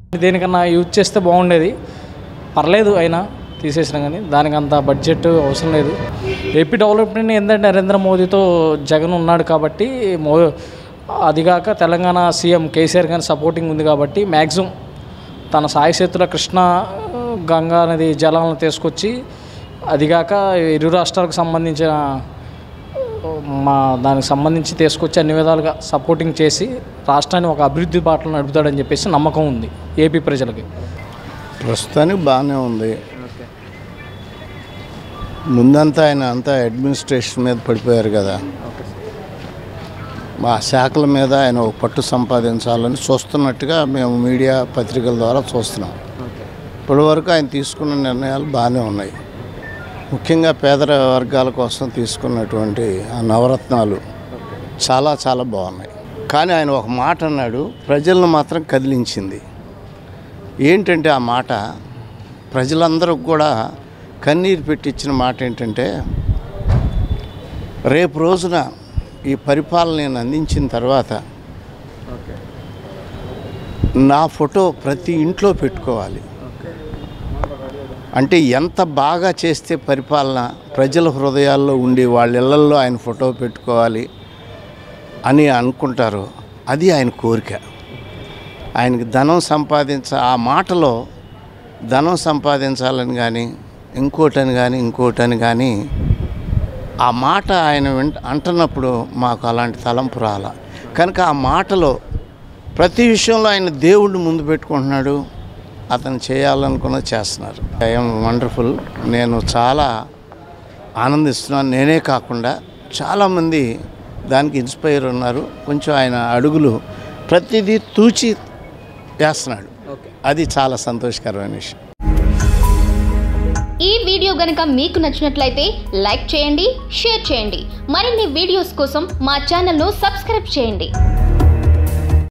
దేనికన్నా యూజ్ చేస్తే బాగుండేది పర్లేదు అయినా తీసేసినా కానీ దానికి అంత బడ్జెట్ అవసరం లేదు ఏపీ డెవలప్మెంట్ ఏంటంటే నరేంద్ర మోదీతో జగన్ ఉన్నాడు కాబట్టి మో అదిగాక తెలంగాణ సీఎం కేసీఆర్ కానీ సపోర్టింగ్ ఉంది కాబట్టి మ్యాక్సిమం తన సాయశక్తుల కృష్ణ గంగా నది జలాలను తీసుకొచ్చి అదిగాక ఇరు రాష్ట్రాలకు సంబంధించిన మా దానికి సంబంధించి తీసుకొచ్చి అన్ని విధాలుగా సపోర్టింగ్ చేసి రాష్ట్రాన్ని ఒక అభివృద్ధి బాటలో నడుపుతాడని చెప్పేసి నమ్మకం ఉంది ఏపీ ప్రజలకి ప్రస్తుతానికి బాగానే ఉంది ముందంతా ఆయన అంతా అడ్మినిస్ట్రేషన్ మీద పడిపోయారు కదా మా శాఖల మీద ఆయన ఒక పట్టు సంపాదించాలని చూస్తున్నట్టుగా మేము మీడియా పత్రికల ద్వారా చూస్తున్నాం ఇప్పటివరకు ఆయన తీసుకున్న నిర్ణయాలు బాగానే ఉన్నాయి ముఖ్యంగా పేద వర్గాల కోసం తీసుకున్నటువంటి ఆ నవరత్నాలు చాలా చాలా బాగున్నాయి కానీ ఆయన ఒక మాట అన్నాడు ప్రజలను మాత్రం కదిలించింది ఏంటంటే ఆ మాట ప్రజలందరూ కూడా కన్నీరు పెట్టించిన మాట ఏంటంటే రేపు రోజున ఈ పరిపాలన నేను అందించిన తర్వాత నా ఫోటో ప్రతి ఇంట్లో పెట్టుకోవాలి అంటే ఎంత బాగా చేస్తే పరిపాలన ప్రజల హృదయాల్లో ఉండి వాళ్ళ ఇళ్లల్లో ఆయన ఫోటో పెట్టుకోవాలి అని అనుకుంటారో అది ఆయన కోరిక ఆయనకి ధనం సంపాదించ ఆ మాటలో ధనం సంపాదించాలని కానీ ఇంకోటని కానీ ఇంకోటని కానీ ఆ మాట ఆయన వింట అంటున్నప్పుడు మాకు అలాంటి తలంపు రాల కనుక ఆ మాటలో ప్రతి విషయంలో ఆయన దేవుడిని ముందు పెట్టుకుంటున్నాడు అతను చేయాలనుకున్న చేస్తున్నారు ఐఎమ్ వండర్ఫుల్ నేను చాలా ఆనందిస్తున్నాను నేనే కాకుండా చాలామంది దానికి ఇన్స్పైర్ ఉన్నారు కొంచెం ఆయన అడుగులు ప్రతిదీ తూచి వేస్తున్నాడు అది చాలా సంతోషకరమైన విషయం ఈ వీడియో గనుక మీకు నచ్చినట్లయితే లైక్ చేయండి షేర్ చేయండి మరిన్ని వీడియోస్ కోసం మా ఛానల్ను సబ్స్క్రైబ్ చేయండి